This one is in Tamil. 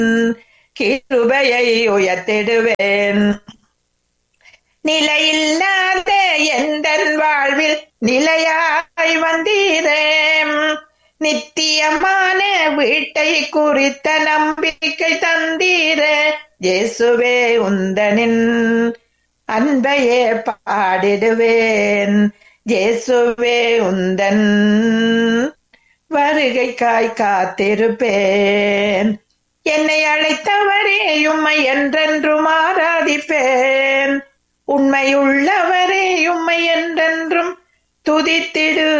கிருபையை உயர்த்திடுவேன் நிலையில்லாத எந்தன் வாழ்வில் நிலையாய் வந்தீரே நித்தியமான வீட்டை குறித்த நம்பிக்கை தந்தீரே இயேசுவே உந்தனின் அன்பையே பாடிடுவேன் இயேசுவே உந்தன் வருகைக்காய் காத்திருப்பேன் என்னை அழைத்தவரே உம்மை என்றென்றும் ஆராதிப்பேன் உண்மையுள்ளவரே உம்மை என்றென்றும் துதித்திடு